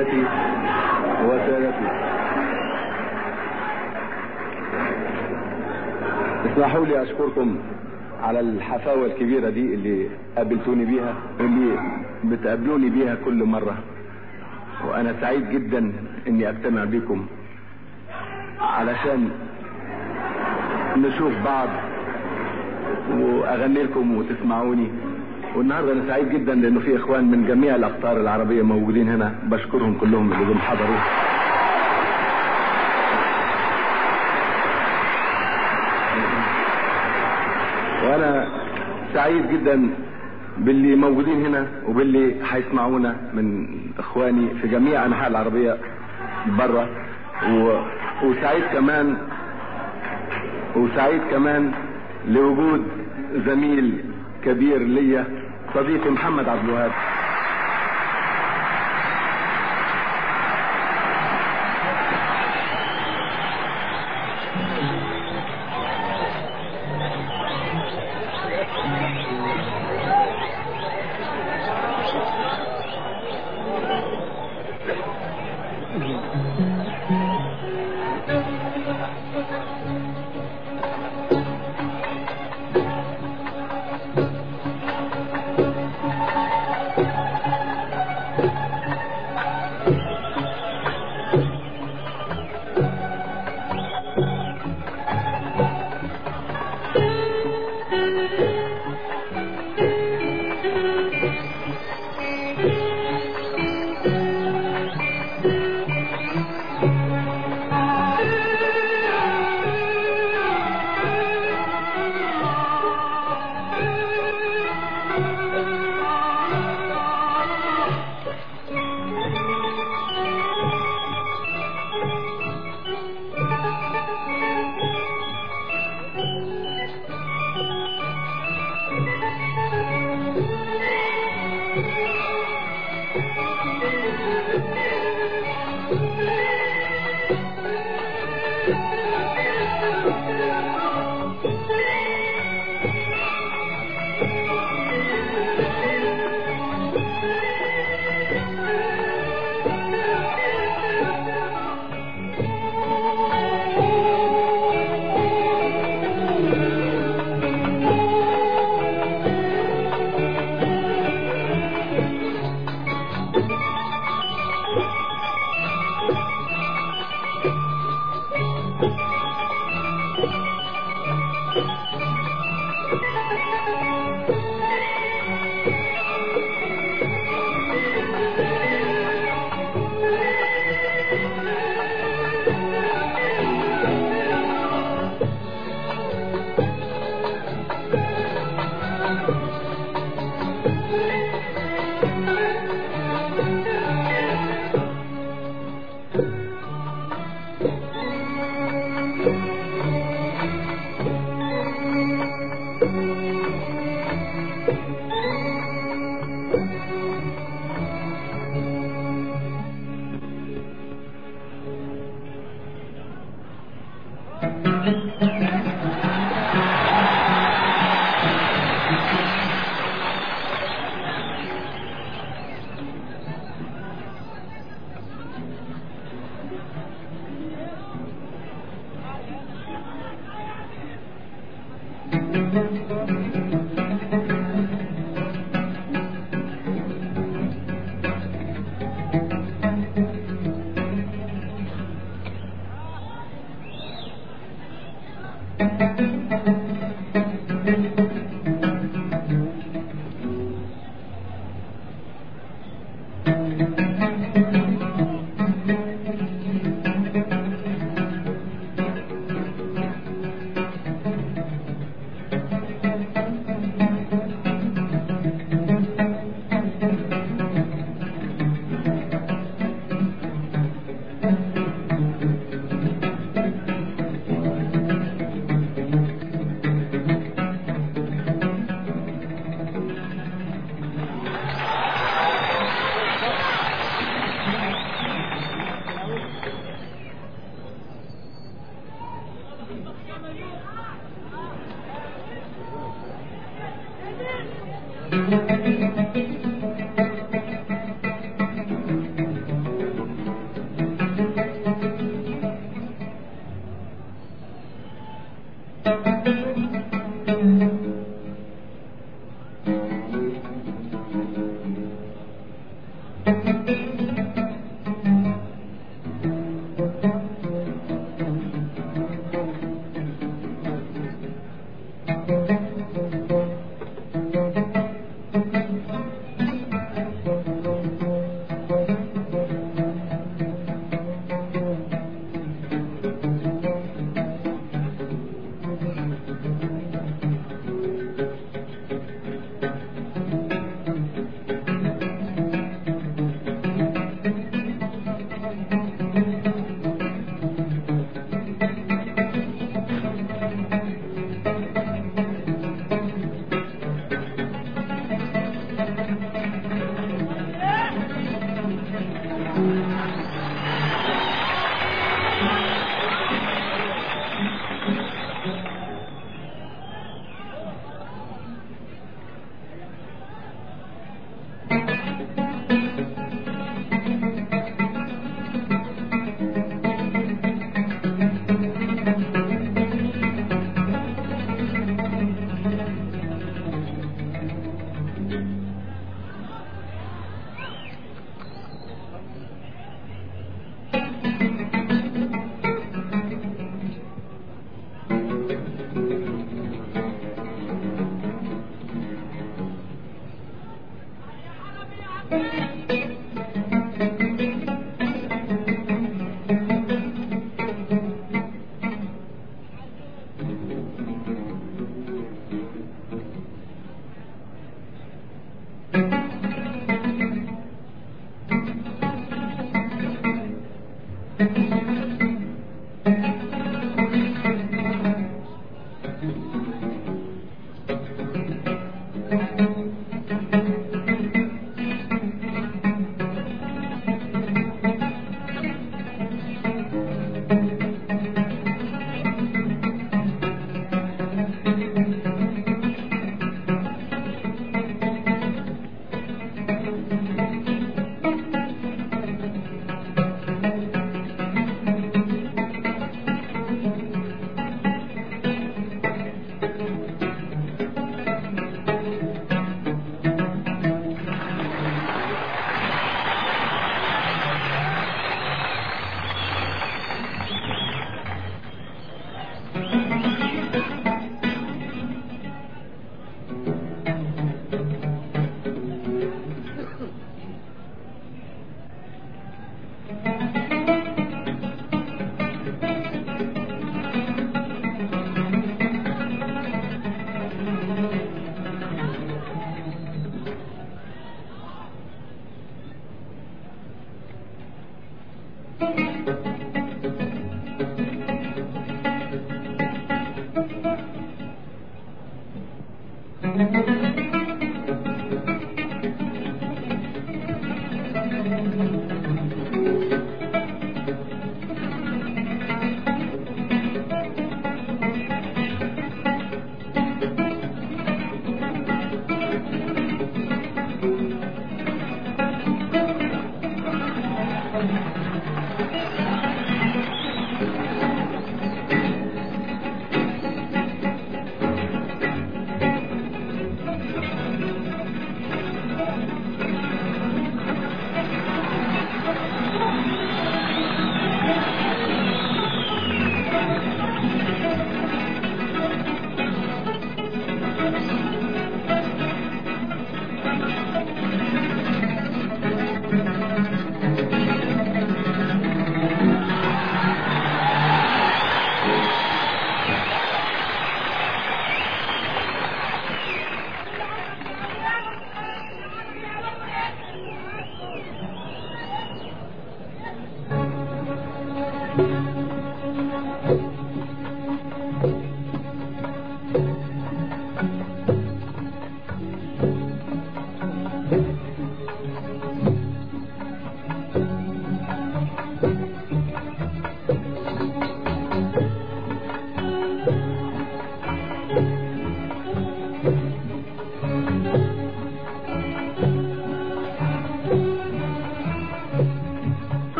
سيداتي وسادتي اسمحوا لي اشكركم على الحفاوة الكبيرة دي اللي قابلتوني بيها واللي بتقابلوني بيها كل مرة وانا سعيد جدا اني اجتمع بكم علشان نشوف بعض واغني لكم وتسمعوني والنهارده انا سعيد جدا لانه في اخوان من جميع الاقطار العربيه موجودين هنا بشكرهم كلهم اللي جم حضروا وانا سعيد جدا باللي موجودين هنا وباللي هيسمعونا من اخواني في جميع انحاء العربيه بره و... وسعيد كمان وسعيد كمان لوجود زميل كبير ليا صديقي محمد عبد الوهاب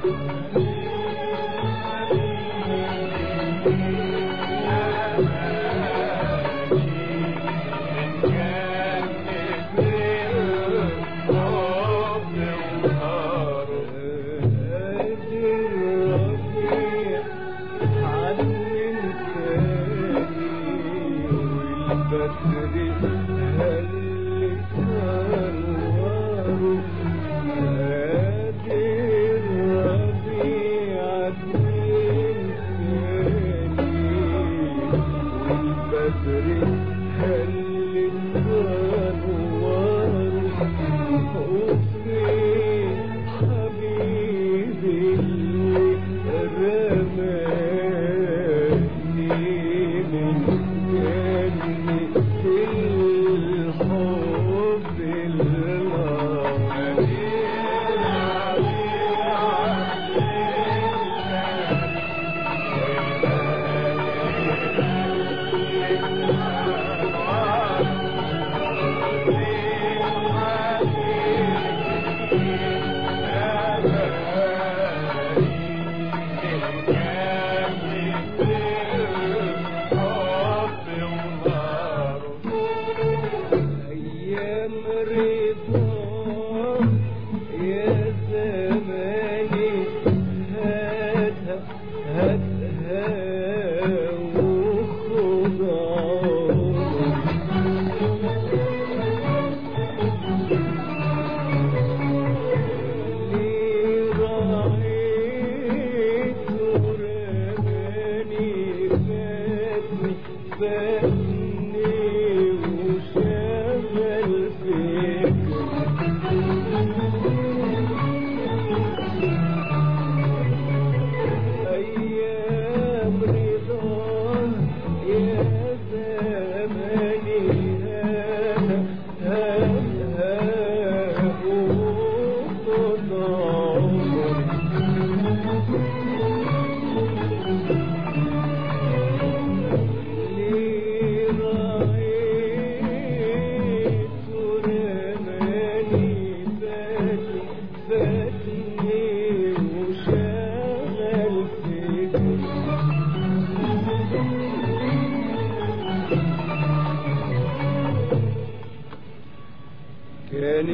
كان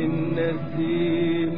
النسيم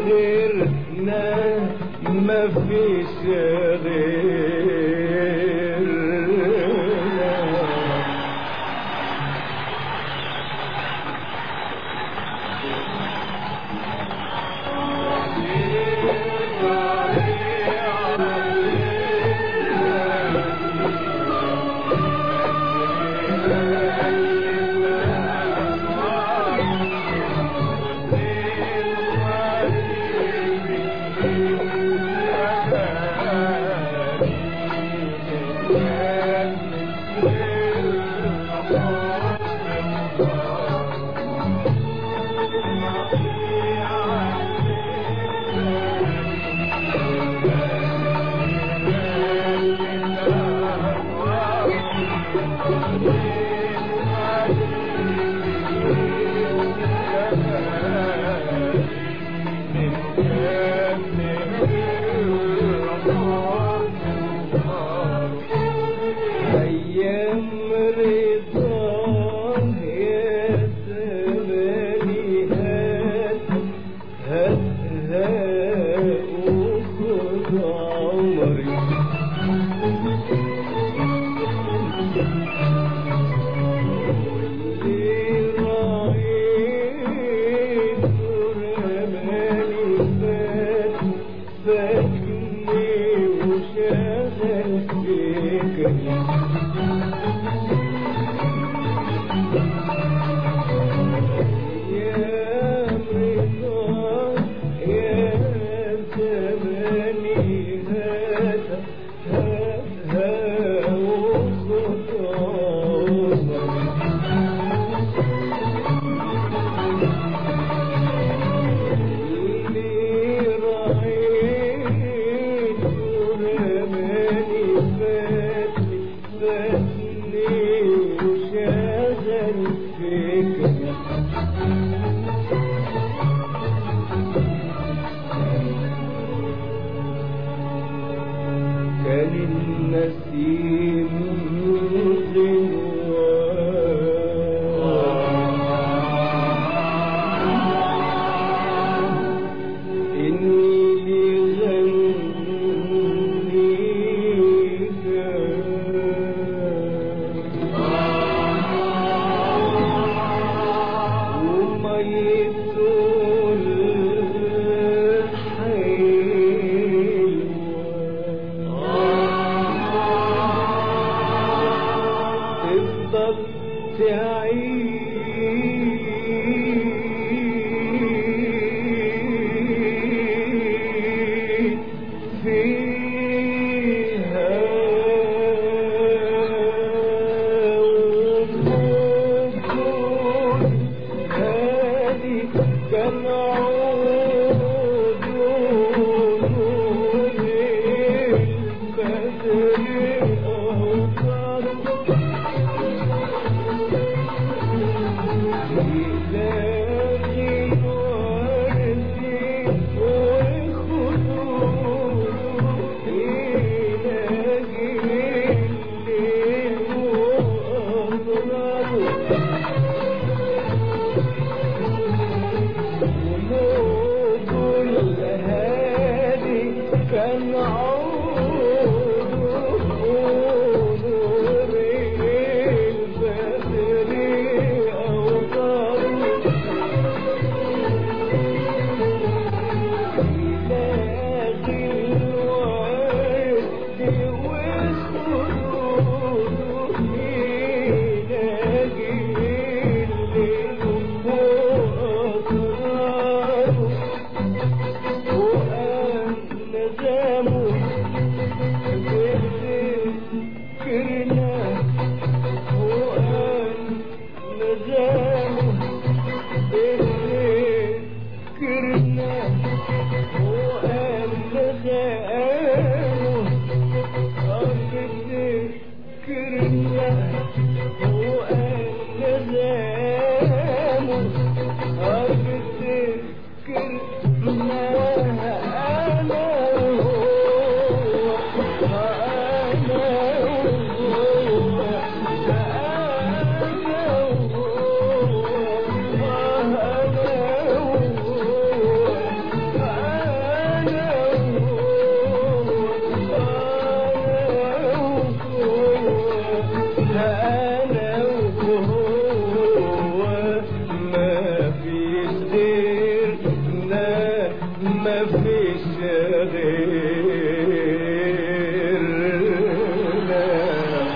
غيرنا ما فيش غيرنا أيام رضاه يا زماني هات هات هات وخذ عمري واللي راعيت رماني فات فاتني وشغل فكري يا رضا يا زماني هات هات هات وخذ عمري اللي رأيت رماني فاتني فاتني وشغل فكري كان النسيم غنوان إني لغنيك وميت الحلوة تفضل تعيش فيها وكل هذه كان عود نور البدر أوطار إلهي وارثي وخلود إلهي الليل وأضرار وموج الهادي كان عود نور البدر أوطار إلهي الورد والخلود إلهي الليل وأسراره وأنغامه بذكرنا وأنغامه بذكرنا وأنغامه بذكرنا وأنغامه بذكرنا أنا وهو أنا وهو أنا وهو فيش غيرنا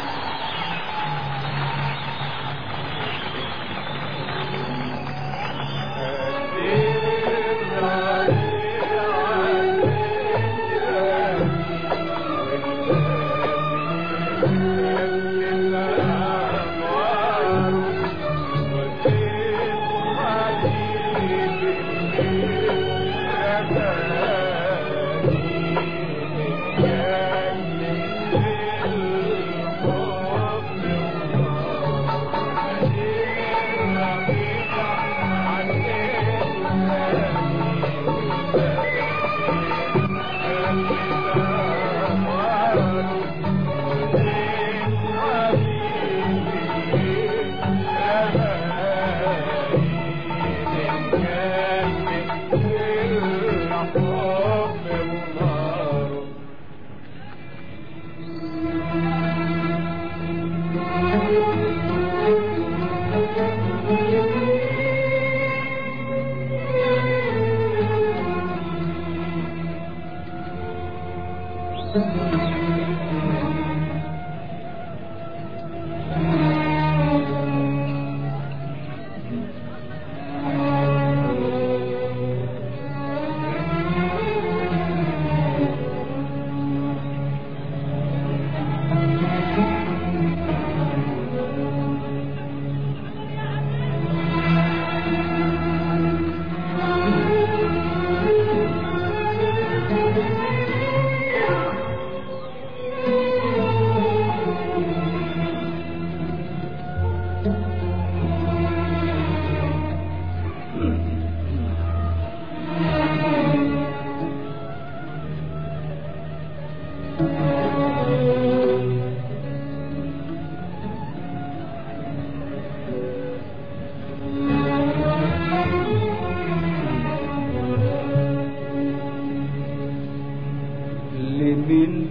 لمين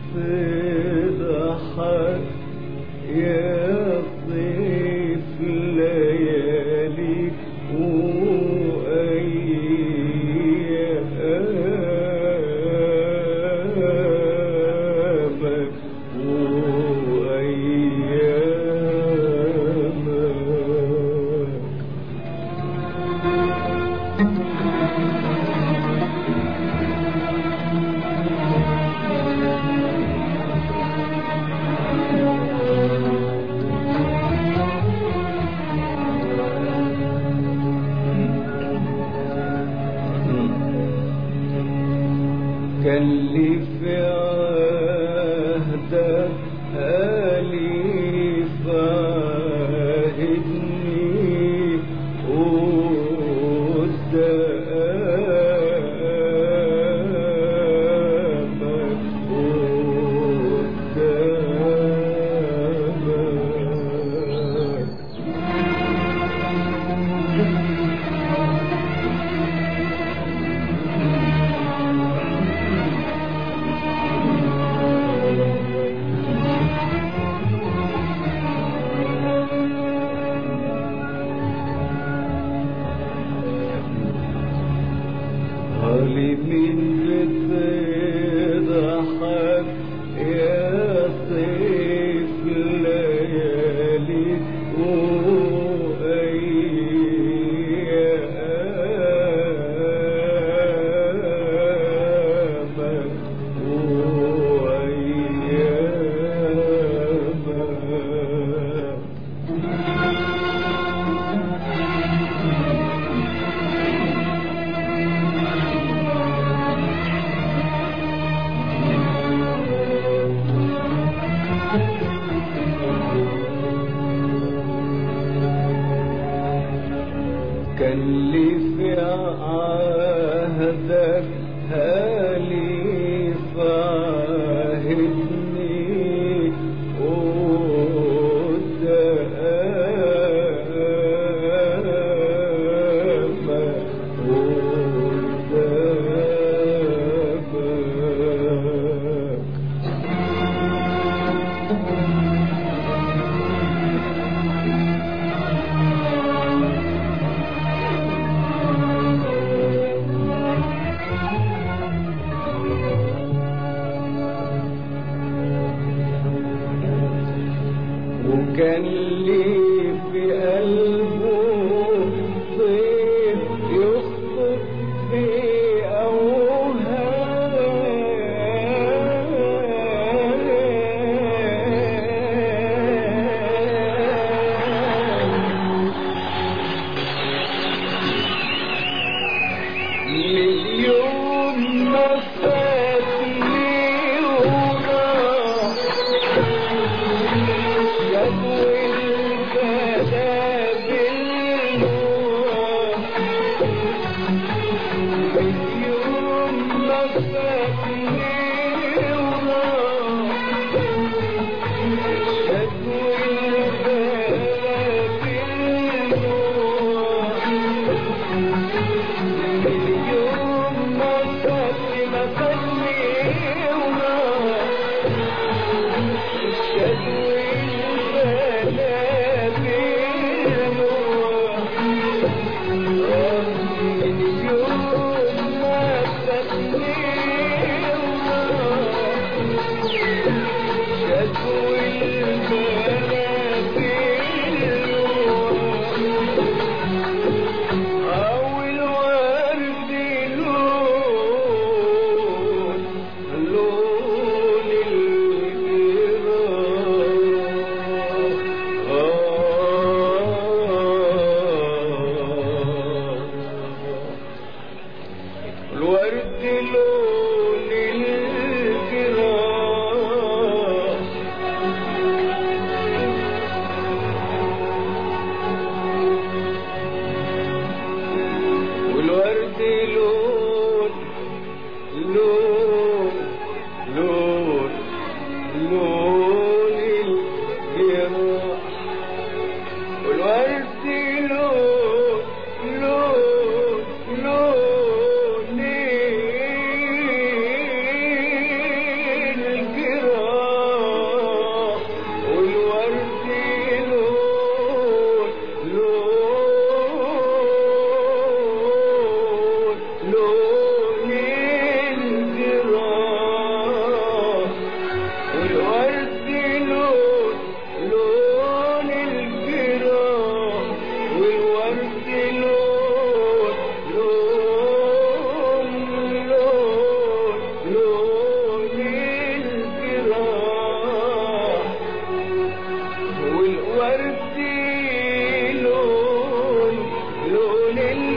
بتضحك يا صيف لياليك وأيامك وأيامك كان لي في عهدك أليف عهدني قدامك قدامك علي من بتضحك يا صيف ليالي وأيامك وأيامك كان لي في قلبه طيف يخطر في أوهام من يوم ما فاتني وراح جدوى البلا بالنور من يوم ما فاتني وراح جدوى البلا بالنور اليوم ما فاتني ما فاتني وراح شدوي البلا بالنور اليوم ما فاتني وراح شدوي البلا بالنور أول ورد لون لون الجراح الورد لون الجراح والورد لون لون لون لون الجراح والورد لون لون لون الجراح والورد لون لون لون الجراح والورد لون لون الجراح والورد لون لون لون لون الجراح والورد لون لون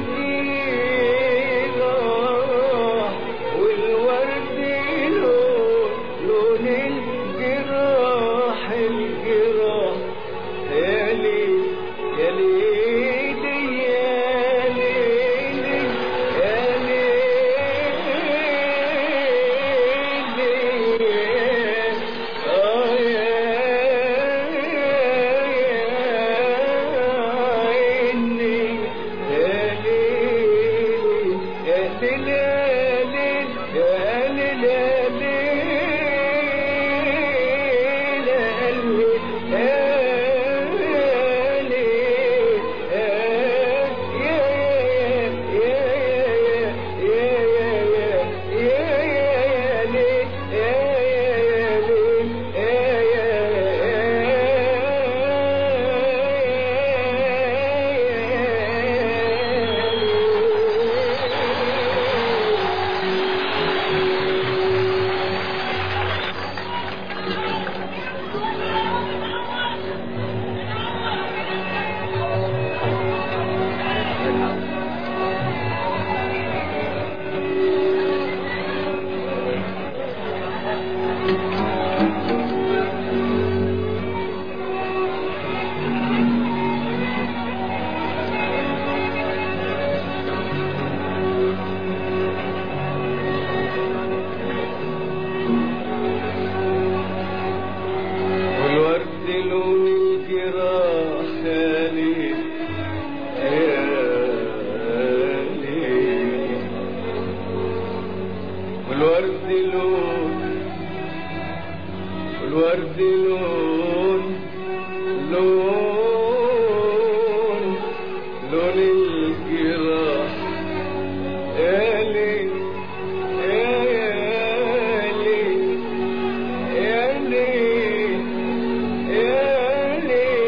الجراح والورد لون لون الجراح الجراح يا ليل يا ليل يا ليل يا ليل آه يا عيني يا ليل يا ليل يا ليل يا ليل يا ليل يا ليل والورد لون الجراح يا ليل يا ليل والورد لون والورد لون لون لون الجراح يا ليل يا ليل يا ليل يا ليل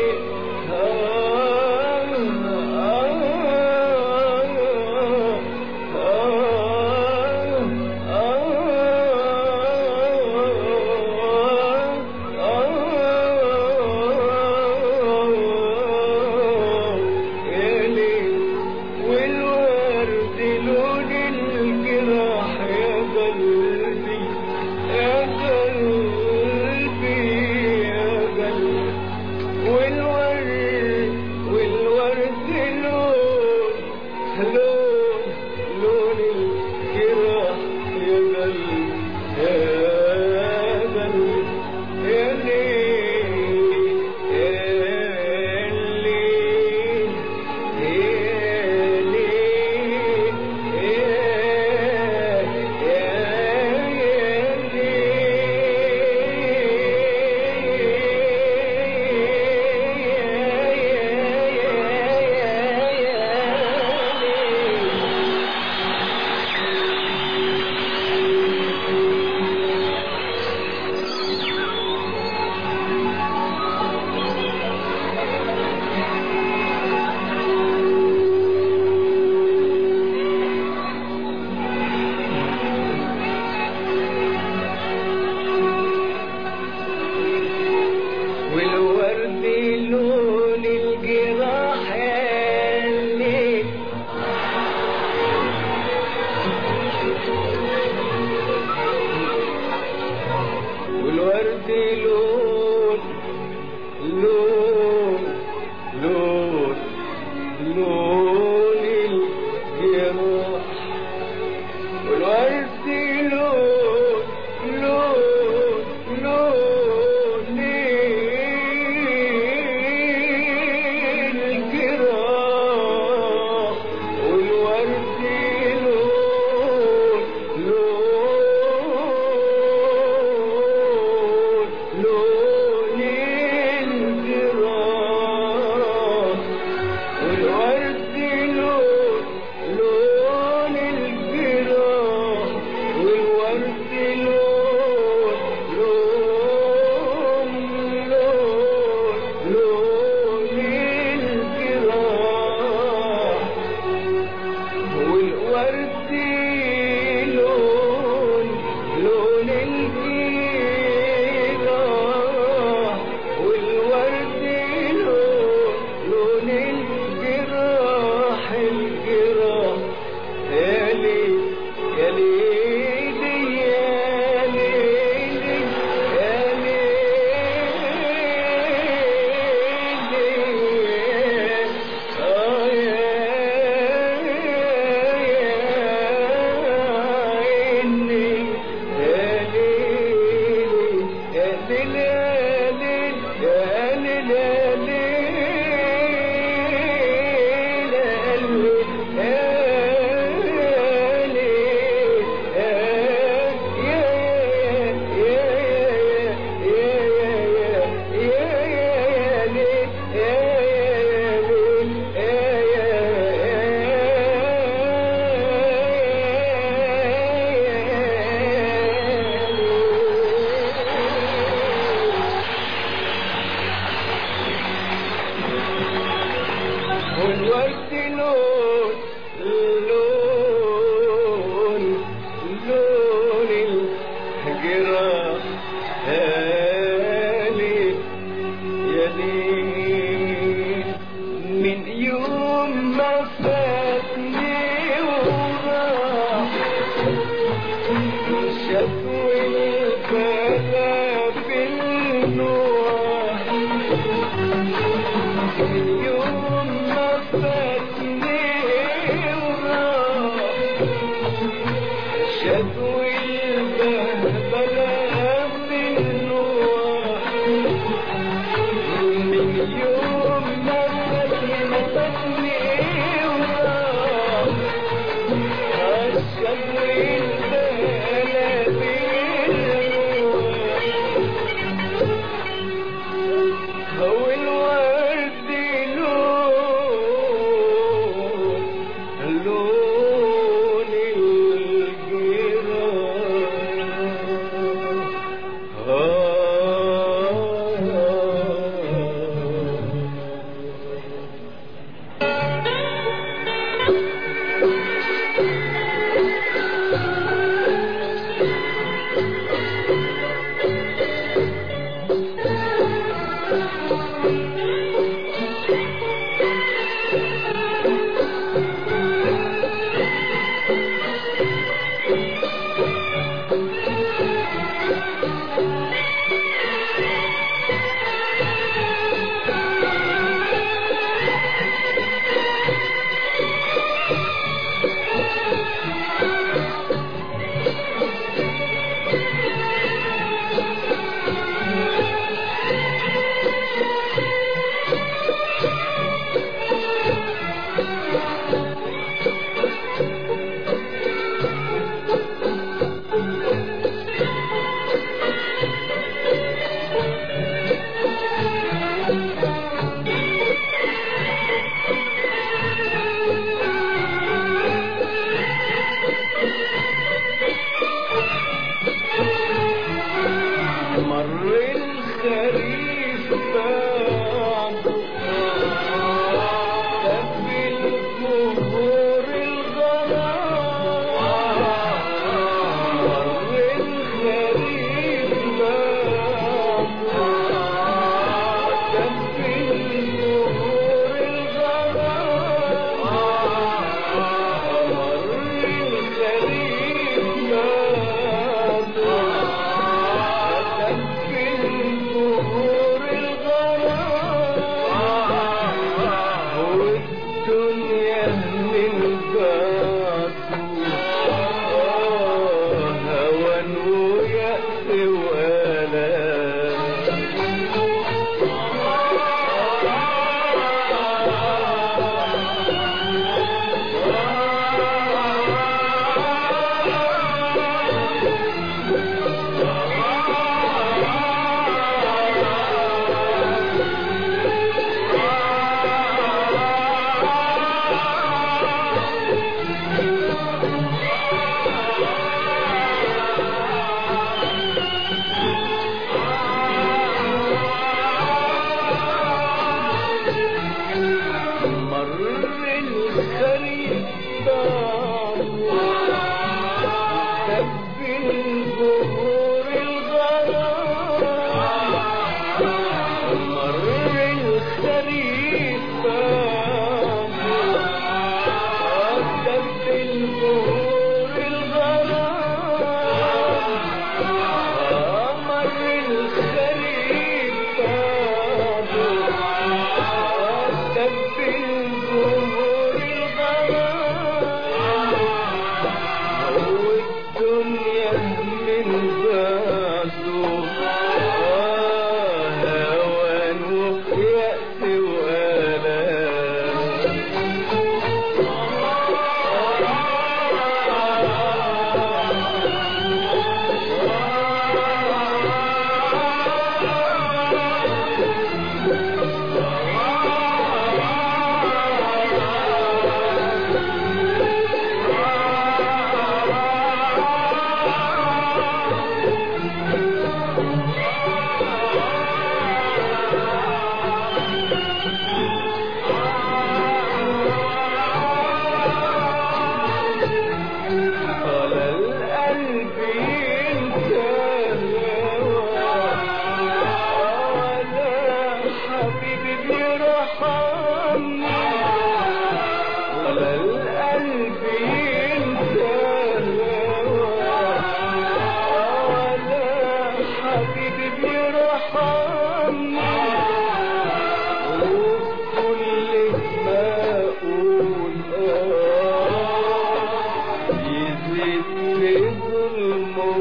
شكوى البلا في النوح يوم ما فاتني وراح شكوى البلا في النوح من يوم ما فاتني فاتني وراح الشكوى البلا في النوح هو الورد لون لون الجيران آه مر الخريف بعده دب الجمهور الغرام مر الخريف بعده دب الجمهور الغرام مر الخريف بعده الظهور الغرام والدنيا من بعده هوى ويأس ولا مر الخريف دب الظهور الغرام مر الخريف دب الظهور الغرام مر الخريف دب الظهور الغرام والدنيا ظلمه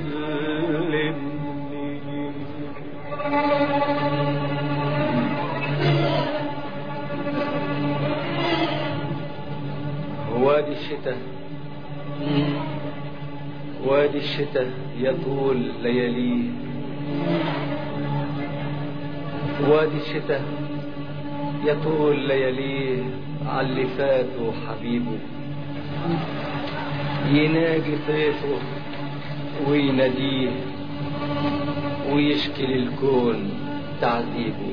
ويقلبني وادي الشتاء وادي الشتاء يطول لياليه وادي الشتاء يطول لياليه عاللي فاته حبيبه يناجي طيفه ويناديه ويشكي للكون تعذيبه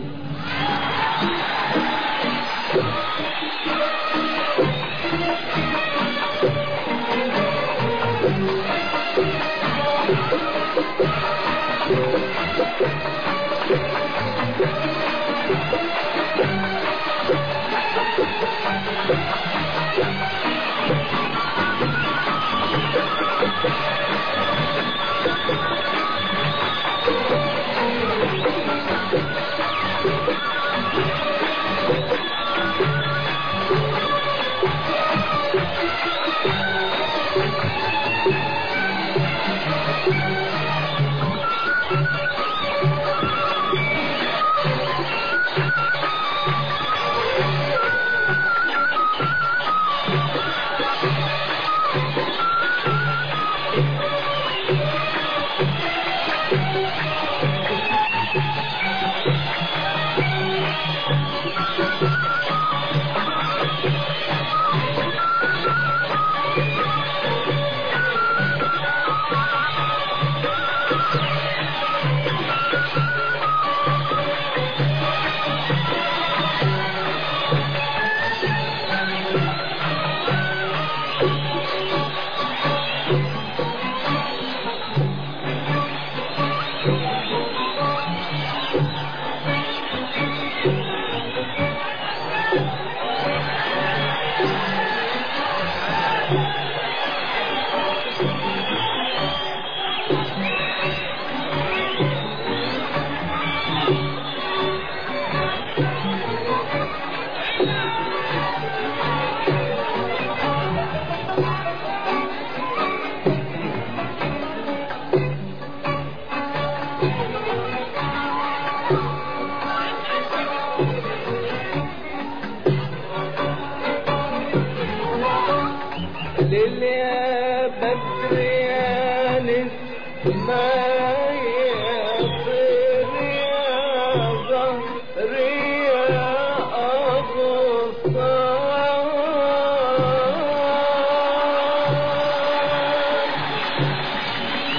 ليل يا بدر يا نسمة يا طير يا زهر يا أغصان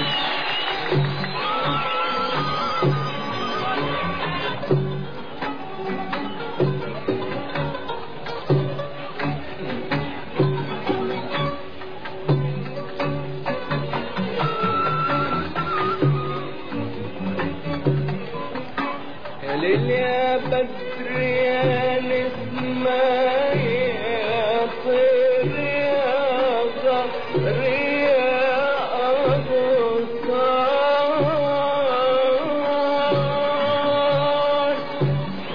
يا ليل يا بدر يا نسمة يا طير يا زهر يا أغصان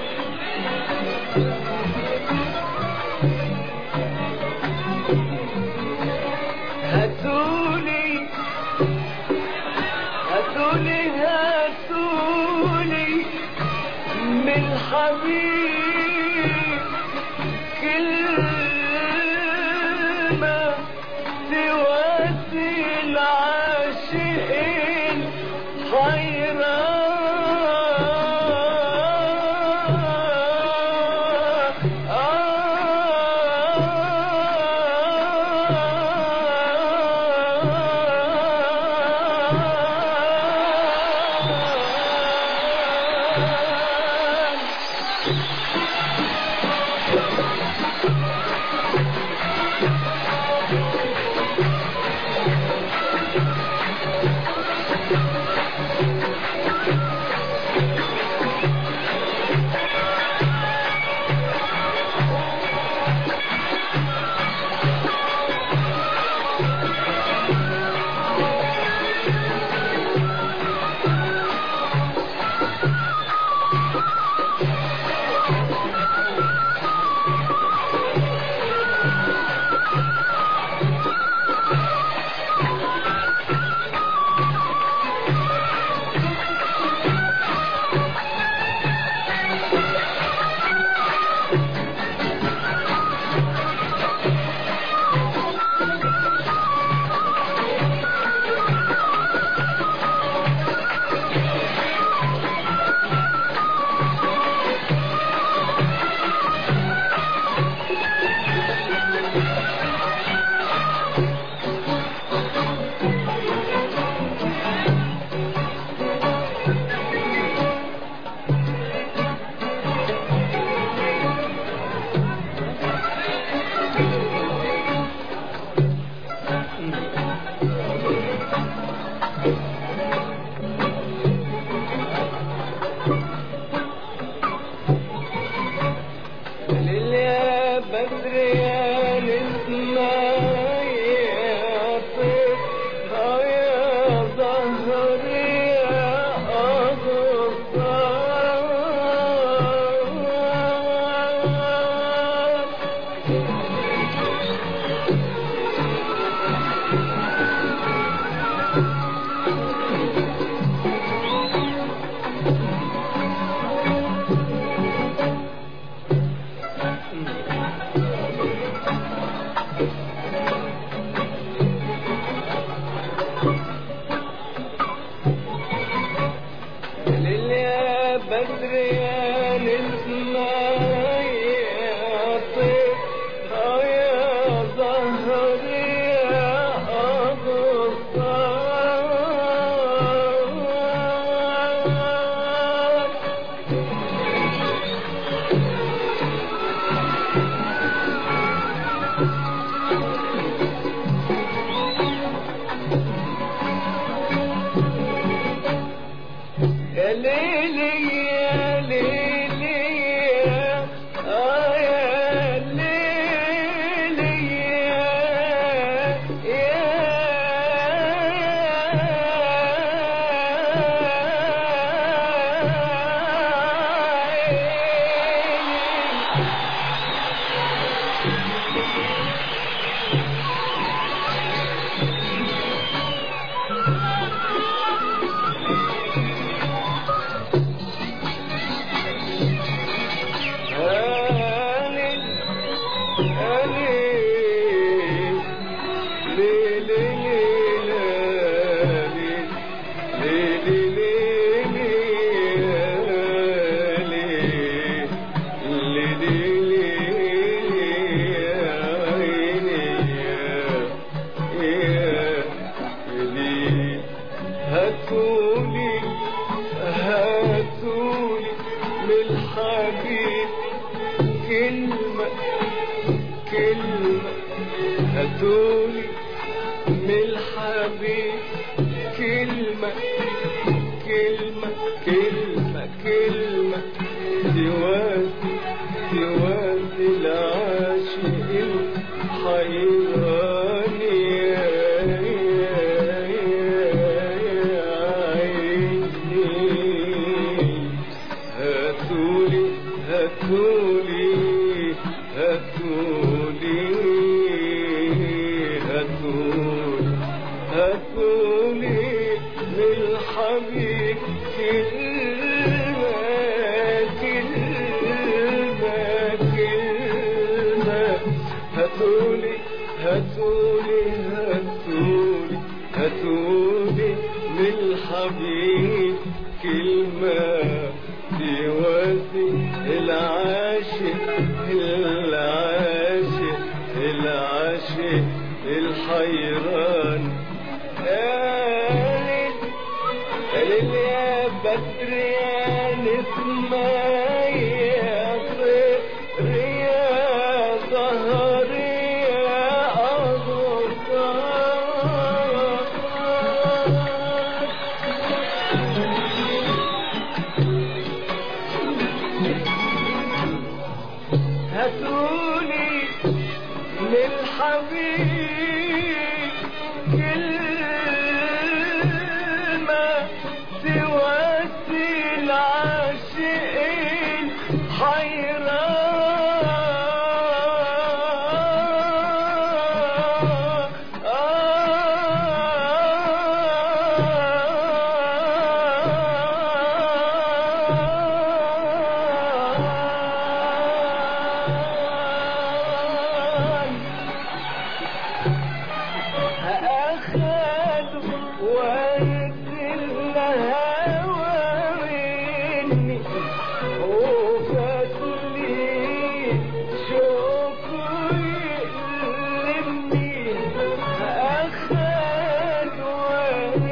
هاتولي هاتولي هاتولي من حبيب كلمة تواسي العاشقين حيران ليل يا بدر يا نسمة يا طير يا زهر يا أغصان يا ليلي يا ليلي يا آه يا ليلي يا يا هاتولي هاتولي للحبيب كلمة كلمة هاتولي من الحبيب كلمة كلمة كلمة كلمة تواسي تواسي العاشق الحيران يا عيني هاتولي هاتولي هاتولي هاتولي هاتولي للحبيب كلمة كلمة كلمة هاتولي هاتولي هاتولي هاتولي للحبيب كلمة تواسي العاشق العاشق العاشق الحيران قالت قالت يا بدر يا نسمة يا طير يا زهر يا أغصان هاتولي للحبيب كلمة تواسي العاشقين حيران أخذ ورد الهوى مني وفتلي شوقه يألمني أخذ ورد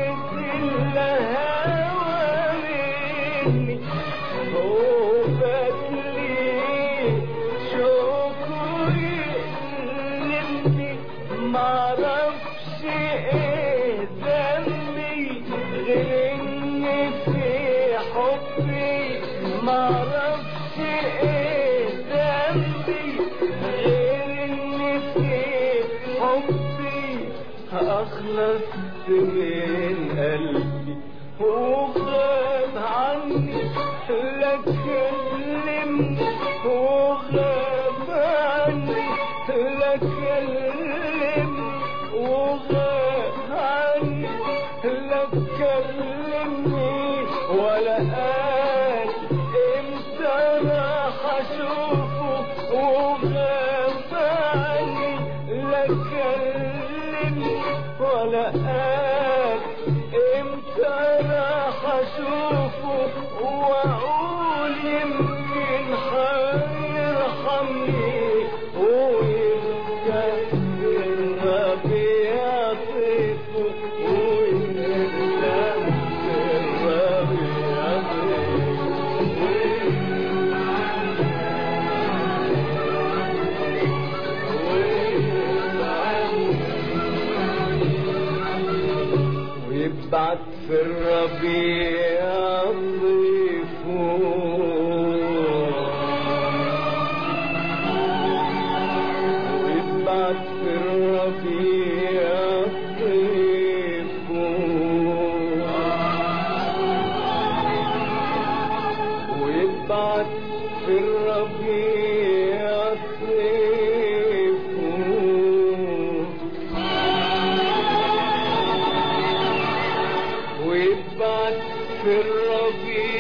الهوى مني وفتلي شوقه يألمني معرفش ايه ذنبي غير اني في حبي معرفش ايه ذنبي غير اني في حبي اخلصت من قلبي وغاب عني لا كلمني وغاب عني لا كلمني وغاب عني لا كلمني ولا قال امتى راح اشوفه وغاب عني لا كلمني ولا قال امتى راح اشوفه واقول يمكن هيرحمني ويبقى الربيع طيفه ويبقى الربيع ويبعت في الربيع ضيفه ويبعت في الربيع ضيفه ويبعت في الربيع ضيفه ويبعت في الربيع